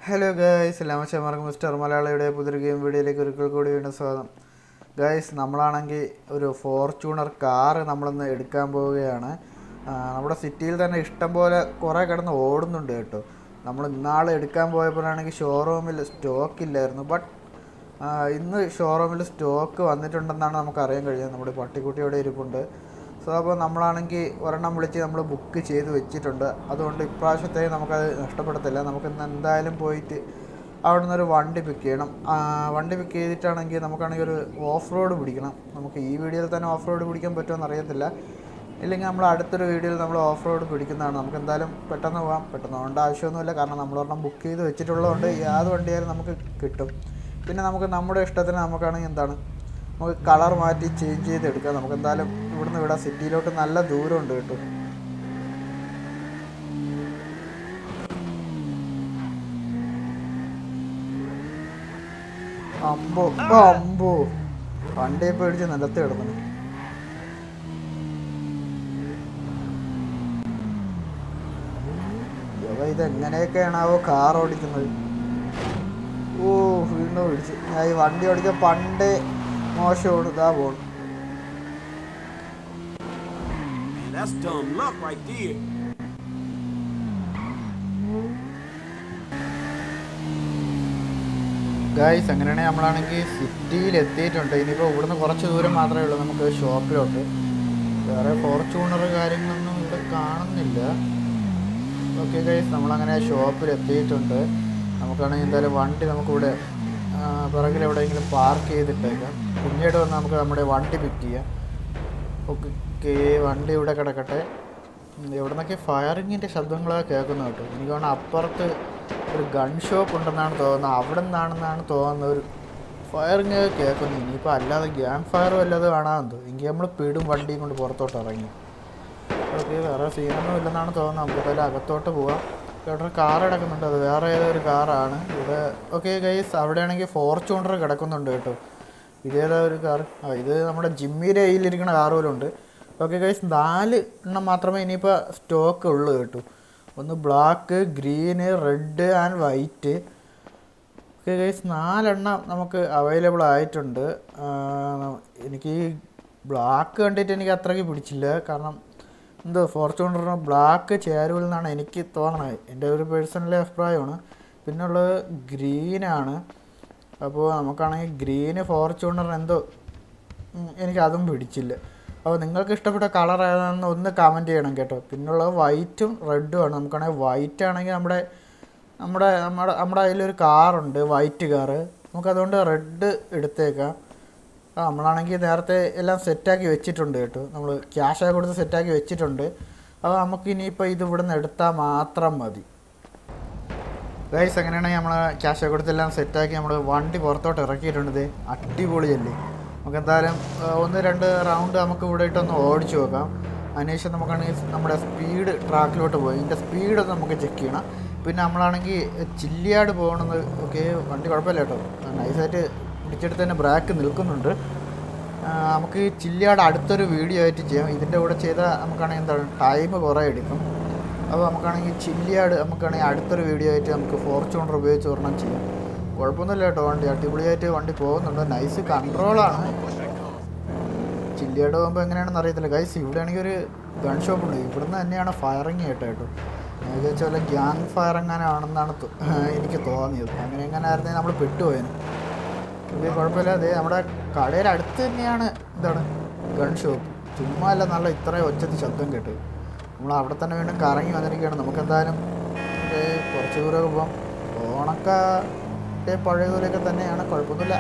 Hello guys ലാമച്ചമാർക്ക് mister മലയാളിയുടെ പുതിയൊരു game വീഡിയോയിലേക്ക് ഒരിക്കൽ കൂടി വീണ്ടും സ്വാഗതം ഗായ്സ് നമ്മളാണെങ്കിൽ ഒരു ഫോർച്യൂണർ കാറ് നമ്മളിന്ന് എടുക്കാൻ പോവുകയാണ് ആ, നമ്മുടെ സിറ്റിയിൽ തന്നെ ഇഷ്ടം പോലെ കുറേ കിടന്ന് ഓടുന്നുണ്ട് കേട്ടോ നമ്മൾ ഇന്നാൾ എടുക്കാൻ പോയപ്പോഴാണെങ്കിൽ ഷോറൂമിൽ സ്റ്റോക്ക് ഇല്ലായിരുന്നു ബട്ട് ഇന്ന് ഷോറൂമിൽ സ്റ്റോക്ക് വന്നിട്ടുണ്ടെന്നാണ് നമുക്ക് അറിയാൻ കഴിയുന്നത് നമ്മുടെ പട്ടിക്കുട്ടി അവിടെ ഇരിപ്പുണ്ട് സോ അപ്പോൾ നമ്മളാണെങ്കിൽ ഒരെണ്ണം വിളിച്ച് നമ്മൾ ബുക്ക് ചെയ്ത് വെച്ചിട്ടുണ്ട് അതുകൊണ്ട് ഇപ്രാവശ്യത്തെ നമുക്കത് നഷ്ടപ്പെടത്തില്ല നമുക്ക് ഇന്ന് എന്തായാലും പോയിട്ട് അവിടെ നിന്നൊരു വണ്ടി പിക്ക് ചെയ്യണം ആ, വണ്ടി പിക്ക് ചെയ്തിട്ടാണെങ്കിൽ നമുക്കാണെങ്കിൽ ഒരു ഓഫ് റോഡ് പിടിക്കണം നമുക്ക് ഈ വീഡിയോയിൽ തന്നെ ഓഫ് റോഡ് പിടിക്കാൻ പറ്റുമോ അറിയത്തില്ല ഇല്ലെങ്കിൽ നമ്മൾ അടുത്തൊരു വീഡിയോയിൽ നമ്മൾ ഓഫ് റോഡ് പിടിക്കുന്നതാണ് നമുക്ക് എന്തായാലും പെട്ടെന്ന് പോകാം പെട്ടെന്ന് പോകേണ്ട ആവശ്യമൊന്നുമില്ല കാരണം നമ്മൾ ഒരെണ്ണം ബുക്ക് ചെയ്ത് വെച്ചിട്ടുള്ളതുകൊണ്ട് യാതൊരു വണ്ടിയായാലും നമുക്ക് കിട്ടും പിന്നെ നമുക്ക് നമ്മുടെ ഇഷ്ടത്തിന് നമുക്കാണെങ്കിൽ എന്താണ് നമുക്ക് കളർ മാറ്റി ചേഞ്ച് ചെയ്ത് എടുക്കാം നമുക്ക് എന്തായാലും ഇവിടുന്ന് ഇവിടെ സിറ്റിയിലോട്ട് നല്ല ദൂരമുണ്ട് കേട്ടോ അമ്പോ ഓ, അമ്പോ വണ്ടിയെ പേടിച്ച് നിലത്ത് കിടന്നു ഇവ ഇത് എങ്ങനെയൊക്കെയാണാവോ കാർ ഓടിക്കുന്നത് ഓ വീണ്ടും പിടിച്ച് ഞാൻ ഈ വണ്ടി ഓടിക്കാൻ പണ്ടേ മോശമാണ് ഇതാ പോണു Man, that's dumb luck right there. Guys അങ്ങനെയാണെങ്കിൽ നമ്മളാണെങ്കിൽ സിറ്റിയിൽ എത്തിയിട്ടുണ്ട് ഇനിയിപ്പോൾ ഇവിടുന്ന് കുറച്ച് ദൂരം മാത്രമേ ഉള്ളൂ നമുക്ക് ഷോപ്പിലോട്ട് വേറെ ഫോർച്യൂണർ കാര്യങ്ങളൊന്നും ഇവിടെ കാണുന്നില്ല ഓക്കെ ഗൈസ് നമ്മളങ്ങനെ ഷോപ്പിൽ എത്തിയിട്ടുണ്ട് നമുക്കാണെങ്കിൽ എന്തായാലും വണ്ടി നമുക്കിവിടെ ആ, പിറകിൽ എവിടെയെങ്കിലും പാർക്ക് ചെയ്തിട്ടേക്കാം പിന്നീട് വന്ന് നമുക്ക് നമ്മുടെ വണ്ടി പിക്ക് ചെയ്യാം ഓക്കെ വണ്ടി ഇവിടെ കിടക്കട്ടെ ഉം, എവിടെ നിന്നൊക്കെ ഫയറിങ്ങിൻ്റെ ശബ്ദങ്ങളൊക്കെ കേൾക്കുന്നു കേട്ടോ എനിക്ക് തോന്നുന്നു അപ്പുറത്ത് ഒരു ഗൺ ഷോപ്പ് ഉണ്ടെന്നാണ് തോന്നുന്നത് അവിടെ നിന്നാണെന്നാണ് തോന്നുന്നത് ഒരു ഫയറിങ് കേൾക്കുന്നു ഇനിയിപ്പോൾ അല്ലാതെ ഗ്യാങ് ഫയറും അല്ലാതെ കാണാമെന്തോ എങ്കിൽ നമ്മൾ പിടും വണ്ടിയും കൊണ്ട് പുറത്തോട്ട് ഇറങ്ങി ഓക്കെ വേറെ സീനൊന്നും ഇല്ലെന്നാണ് തോന്നുന്നത് നമുക്ക് എന്തായാലും അകത്തോട്ട് പോവാം ഇവിടെ കാർ കിടക്കുന്നുണ്ട് അത് വേറെ ഏതോ ഒരു കാറാണ് ഇവിടെ ഓക്കെ ഗൈസ് അവിടെയാണെങ്കിൽ ഫോർച്യൂണർ കിടക്കുന്നുണ്ട് കേട്ടോ ഇതേതാ ഒരു കാർ ആ ഇത് നമ്മുടെ ജിമ്മിയുടെ കയ്യിലിരിക്കുന്ന കാർ പോലും ഉണ്ട് ഓക്കെ ഗൈസ് നാല് എണ്ണം മാത്രമേ ഇനിയിപ്പോൾ സ്റ്റോക്ക് ഉള്ളൂ കേട്ടോ ഒന്ന് black green red and white okay guys നാലെണ്ണം നമുക്ക് അവൈലബിൾ ആയിട്ടുണ്ട് ആ, എനിക്ക് ഈ ബ്ലാക്ക് കണ്ടിട്ട് എനിക്ക് അത്രയ്ക്ക് പിടിച്ചില്ല കാരണം എന്തോ ഫോർച്യൂണറിന് ബ്ലാക്ക് ചേരുവിൽ നിന്നാണ് എനിക്ക് തോന്നണത് എൻ്റെ ഒരു പേഴ്സണൽ അഭിപ്രായമാണ് പിന്നെ ഉള്ളത് ഗ്രീനാണ് അപ്പോൾ നമുക്കാണെങ്കിൽ ഗ്രീന് ഫോർച്യൂണറിന് എന്തോ ഉം, എനിക്ക് അതും പിടിച്ചില്ല അപ്പോൾ നിങ്ങൾക്ക് ഇഷ്ടപ്പെട്ട കളർ ഏതാണെന്ന് ഒന്ന് കമൻറ്റ് ചെയ്യണം കേട്ടോ പിന്നുള്ളത് വൈറ്റും റെഡും ആണ് നമുക്കാണെങ്കിൽ വൈറ്റ് ആണെങ്കിൽ നമ്മുടെ നമ്മുടെ നമ്മുടെ നമ്മുടെ അതിലൊരു കാറുണ്ട് വൈറ്റ് കാറ് നമുക്കതുകൊണ്ട് റെഡ് എടുത്തേക്കാം ആ നമ്മളാണെങ്കിൽ നേരത്തെ എല്ലാം സെറ്റാക്കി വെച്ചിട്ടുണ്ട് കേട്ടോ നമ്മൾ ക്യാഷൊക്കെ കൊടുത്ത് സെറ്റാക്കി വെച്ചിട്ടുണ്ട് അപ്പോൾ നമുക്ക് ഇനിയിപ്പോൾ ഇത് ഇവിടെ നിന്ന് എടുത്താൽ മാത്രം മതി ഗൈസ് അങ്ങനെയാണെങ്കിൽ നമ്മൾ ക്യാഷൊക്കെ കൊടുത്തെല്ലാം സെറ്റാക്കി നമ്മൾ വണ്ടി പുറത്തോട്ട് ഇറക്കിയിട്ടുണ്ട് ഇത് അടിപൊളിയല്ലേ നമുക്ക് എന്തായാലും ആ, ഒന്ന് രണ്ട് റൗണ്ട് നമുക്ക് ഇവിടെ ഇട്ടൊന്ന് ഓടിച്ചു നോക്കാം അതിനുശേഷം നമുക്കാണെങ്കിൽ നമ്മുടെ സ്പീഡ് ട്രാക്കിലോട്ട് പോയി ഇതിൻ്റെ സ്പീഡ് നമുക്ക് ചെക്ക് ചെയ്യണം പിന്നെ നമ്മളാണെങ്കിൽ ചില്ലിയാട് പോകണമെന്ന് ഓക്കെ വണ്ടി കുഴപ്പമില്ല കേട്ടോ നൈസായിട്ട് പിടിച്ചെടുത്ത് തന്നെ ബ്രാക്ക് നിൽക്കുന്നുണ്ട് ആ, നമുക്ക് ഈ ചില്ലിയാട് അടുത്തൊരു വീഡിയോ ആയിട്ട് ചെയ്യാം ഇതിൻ്റെ കൂടെ ചെയ്താൽ നമുക്കാണെങ്കിൽ എന്താണ് ടൈം കുറേ എടുക്കും അപ്പോൾ നമുക്കാണെങ്കിൽ ചില്ലിയാട് നമുക്കാണെങ്കിൽ അടുത്തൊരു വീഡിയോ ആയിട്ട് നമുക്ക് ഫോർച്യൂണർ ഉപയോഗിച്ച് ഒരെണ്ണം ചെയ്യാം കുഴപ്പമൊന്നുമില്ല കേട്ടോ വണ്ടി അടിപൊളിയായിട്ട് വണ്ടി പോകുന്നുണ്ട് നൈസ് കൺട്രോളാണ് ചില്ലിയാട് പോകുമ്പോൾ എങ്ങനെയാണെന്ന് അറിയത്തില്ല ഗൈസ് ഇവിടെ ആണെങ്കിൽ ഒരു ഗൺ ഷോപ്പ് ഉണ്ട് ഇവിടുന്ന് തന്നെയാണ് ഫയറിങ് കേട്ടോ കേട്ടോ ഞാൻ വിചാരിച്ച പോലെ ഗ്യാങ് ഫയർ എങ്ങനെയാണെന്നാണ് തോ- എനിക്ക് തോന്നിയത് അങ്ങനെ എങ്ങനെ ആയിരുന്നെങ്കിൽ നമ്മൾ പെട്ടുപോയേനെ ഇത് കുഴപ്പമില്ല അതെ നമ്മുടെ കടയുടെ അടുത്ത് തന്നെയാണ് എന്താണ് ഗൺ ഷോപ്പ് ചുമ്മാ അല്ല നല്ല ഇത്രയും ഒച്ചത്തിൽ ശബ്ദം കേട്ട് നമ്മൾ അവിടെ തന്നെ വീണ്ടും കറങ്ങി വന്നിരിക്കുകയാണ് നമുക്ക് എന്തായാലും ഒരു കുറച്ച് ദൂരമൊക്കെ പോകാം ഓണക്ക പഴയ ദൂരമൊക്കെ തന്നെയാണ് കുഴപ്പമൊന്നുമില്ല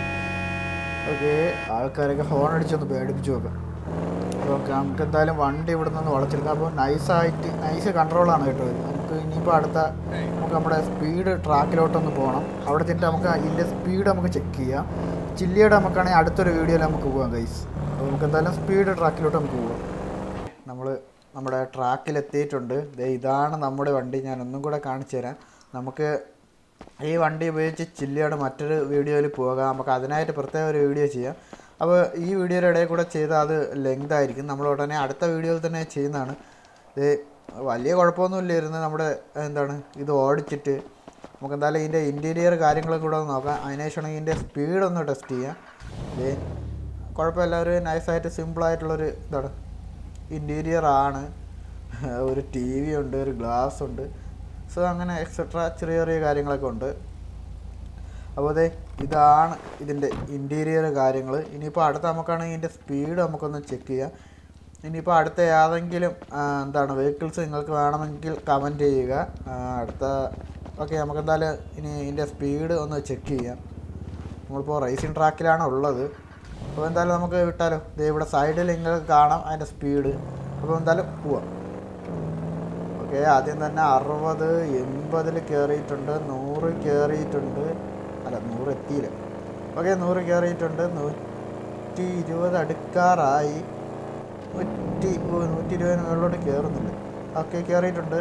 ഓക്കെ ആൾക്കാരൊക്കെ ഹോൺ അടിച്ചൊന്ന് പേടിപ്പിച്ച് നോക്കാം ഓക്കെ നമുക്ക് എന്തായാലും വണ്ടി ഇവിടെ നിന്ന് വളച്ചെടുക്കാം അപ്പോൾ നൈസായിട്ട് നൈസ് കൺട്രോളാണ് കേട്ടോ ഇത്. നമുക്ക് ഇനിയിപ്പോൾ അടുത്ത നമുക്ക് നമ്മുടെ സ്പീഡ് ട്രാക്കിലോട്ടൊന്ന് പോകണം അവിടെ ചെന്നിട്ട് നമുക്ക് ഇതിൻ്റെ സ്പീഡ് നമുക്ക് ചെക്ക് ചെയ്യാം ചില്ലിയുടെ നമുക്കാണെങ്കിൽ അടുത്തൊരു വീഡിയോയിൽ നമുക്ക് പോകാം ഗൈസ് അപ്പോൾ നമുക്ക് എന്തായാലും സ്പീഡ് ട്രാക്കിലോട്ട് നമുക്ക് പോകാം നമ്മൾ നമ്മുടെ ട്രാക്കിൽ എത്തിയിട്ടുണ്ട് ദേ ഇതാണ് നമ്മുടെ വണ്ടി ഞാൻ ഒന്നും കൂടെ കാണിച്ചു തരാം നമുക്ക് ഈ വണ്ടി ഉപയോഗിച്ച് ചില്ലിയോട് മറ്റൊരു വീഡിയോയിൽ പോകാം നമുക്ക് അതിനായിട്ട് പ്രത്യേക ഒരു വീഡിയോ ചെയ്യാം അപ്പോൾ ഈ വീഡിയോയുടെ ഇടയിൽ കൂടെ ചെയ്താൽ അത് ലെങ്ത് ആയിരിക്കും നമ്മൾ ഉടനെ അടുത്ത വീഡിയോയിൽ തന്നെ ചെയ്യുന്നതാണ് ഇത് വലിയ കുഴപ്പമൊന്നുമില്ലായിരുന്നു നമ്മുടെ എന്താണ് ഇത് ഓടിച്ചിട്ട് നമുക്ക് എന്തായാലും ഇതിൻ്റെ ഇൻറ്റീരിയർ കാര്യങ്ങളൊക്കെ കൂടെ ഒന്ന് നോക്കാം അതിനുശേഷം ഇതിൻ്റെ സ്പീഡ് ഒന്ന് ടെസ്റ്റ് ചെയ്യാം ഇത് കുഴപ്പമില്ല ഒരു നൈസായിട്ട് സിമ്പിളായിട്ടുള്ളൊരു ഇതാണ് ഇൻറ്റീരിയർ ആണ് ഒരു ടി വി ഉണ്ട് ഒരു ഗ്ലാസ് ഉണ്ട് സോ അങ്ങനെ എക്സെട്ര ചെറിയ ചെറിയ കാര്യങ്ങളൊക്കെ ഉണ്ട് അപ്പോൾ അതെ ഇതാണ് ഇതിൻ്റെ ഇൻറ്റീരിയർ കാര്യങ്ങൾ ഇനിയിപ്പോൾ അടുത്ത നമുക്കാണെങ്കിൽ ഇതിൻ്റെ സ്പീഡ് നമുക്കൊന്ന് ചെക്ക് ചെയ്യാം ഇനിയിപ്പോൾ അടുത്ത ഏതെങ്കിലും ആ, എന്താണ് വെഹിക്കിൾസ് നിങ്ങൾക്ക് വേണമെങ്കിൽ കമൻറ്റ് ചെയ്യുക ആ, അടുത്ത ഓക്കെ നമുക്ക് എന്തായാലും ഇനി ഇതിൻ്റെ സ്പീഡ് ഒന്ന് ചെക്ക് ചെയ്യാം നമ്മളിപ്പോൾ റേസിംഗ് ട്രാക്കിലാണ് ഉള്ളത് അപ്പോൾ എന്തായാലും നമുക്ക് വിട്ടാലോ ദേ ഇവിടെ സൈഡിൽ നിങ്ങൾക്ക് കാണാം അതിൻ്റെ സ്പീഡ് അപ്പോൾ എന്തായാലും പോവാം ഓക്കെ ആദ്യം തന്നെ അറുപത് എൺപതിൽ കയറിയിട്ടുണ്ട് നൂറ് കയറിയിട്ടുണ്ട് അല്ല നൂറ് എത്തിയില്ല ഓക്കെ നൂറ് കയറിയിട്ടുണ്ട് നൂറ്റി ഇരുപത് അടുക്കാറായി നൂറ്റി ഓ, നൂറ്റി ഇരുപതിന് മുകളിലോട്ട് കയറുന്നുണ്ട് ഓക്കെ കയറിയിട്ടുണ്ട്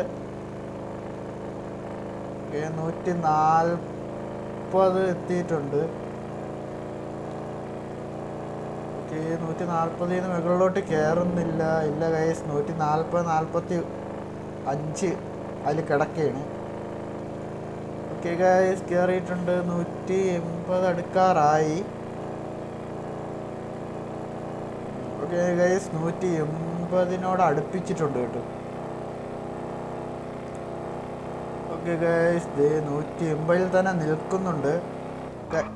ഓക്കെ നൂറ്റി നാൽപ്പത് എത്തിയിട്ടുണ്ട് ഓക്കെ നൂറ്റി നാൽപ്പതിൽ നിന്ന് മുകളിലോട്ട് കയറുന്നില്ല ഇല്ല കൈസ് നൂറ്റി നാൽപ്പത് നാൽപ്പത്തി അഞ്ച് അതിൽ കിടക്കുകയാണ് ഓക്കെ ഗൈസ് കയറിയിട്ടുണ്ട് നൂറ്റി എൺപത് അടുക്കാറായി ഓക്കെ ഗൈസ് നൂറ്റി എൺപതിനോട് അടുപ്പിച്ചിട്ടുണ്ട് കേട്ടോ ഓക്കെ ഗൈസ് ദേ നൂറ്റി എൺപതിൽ തന്നെ നിൽക്കുന്നുണ്ട് ഗ-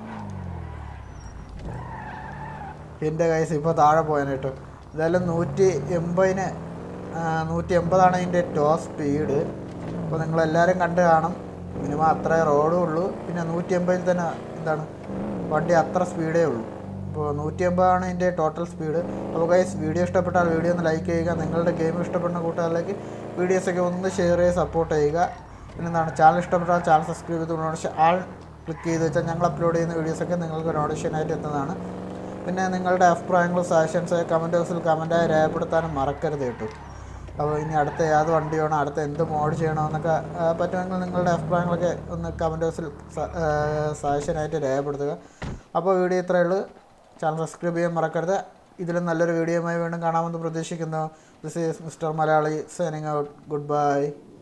എൻ്റെ കൈസ് ഇപ്പോൾ താഴെ പോയാൻ കേട്ടോ എന്തായാലും നൂറ്റി എൺപതിന് നൂറ്റി എൺപതാണ് അതിൻ്റെ ടോ സ്പീഡ് അപ്പോൾ നിങ്ങളെല്ലാവരും കണ്ട് കാണും മിനിമം അത്രേ റോഡും ഉള്ളൂ പിന്നെ നൂറ്റി എൺപതിൽ തന്നെ എന്താണ് വണ്ടി അത്ര സ്പീഡേ ഉള്ളൂ അപ്പോൾ നൂറ്റി എൺപതാണ് ഇതിൻ്റെ ടോട്ടൽ സ്പീഡ് അപ്പോൾ ഗൈസ് വീഡിയോ ഇഷ്ടപ്പെട്ടാൽ വീഡിയോ ഒന്ന് ലൈക്ക് ചെയ്യുക നിങ്ങളുടെ ഗെയിം ഇഷ്ടപ്പെടുന്ന കൂട്ടുകാരിലേക്ക് വീഡിയോസൊക്കെ ഒന്ന് ഷെയർ ചെയ്ത് സപ്പോർട്ട് ചെയ്യുക പിന്നെ എന്താണ് ചാനൽ ഇഷ്ടപ്പെട്ടാൽ ചാനൽ സബ്സ്ക്രൈബ് ചെയ്ത് നോട്ടിഫിക്കേഷൻ ആൾ ക്ലിക്ക് ചെയ്ത് വെച്ചാൽ ഞങ്ങൾ അപ്ലോഡ് ചെയ്യുന്ന വീഡിയോസൊക്കെ നിങ്ങൾക്ക് നോട്ടിഫിക്കേഷനായിട്ട് എത്തുന്നതാണ് പിന്നെ നിങ്ങളുടെ അഭിപ്രായങ്ങളും സജഷൻസ് കമൻറ്റ് ബോക്സിൽ കമൻറ്റായി രേഖപ്പെടുത്താനും മറക്കരുത് കേട്ടോ അപ്പോൾ ഇനി അടുത്ത ഏത് വണ്ടി വേണം അടുത്ത എന്ത് മോഡ് ചെയ്യണമെന്നൊക്കെ ആ, പറ്റുമെങ്കിൽ നിങ്ങളുടെ അഭിപ്രായങ്ങളൊക്കെ ഒന്ന് കമൻറ്റ് ബോക്സിൽ സജഷനായിട്ട് രേഖപ്പെടുത്തുക അപ്പോൾ വീഡിയോ ഇത്രയേ ഉള്ളൂ ചാനൽ സബ്സ്ക്രൈബ് ചെയ്യാൻ മറക്കരുത് ഇതിലും നല്ലൊരു വീഡിയോയുമായി വീണ്ടും കാണാമെന്ന് പ്രതീക്ഷിക്കുന്നു this is mister Malayali signing out good by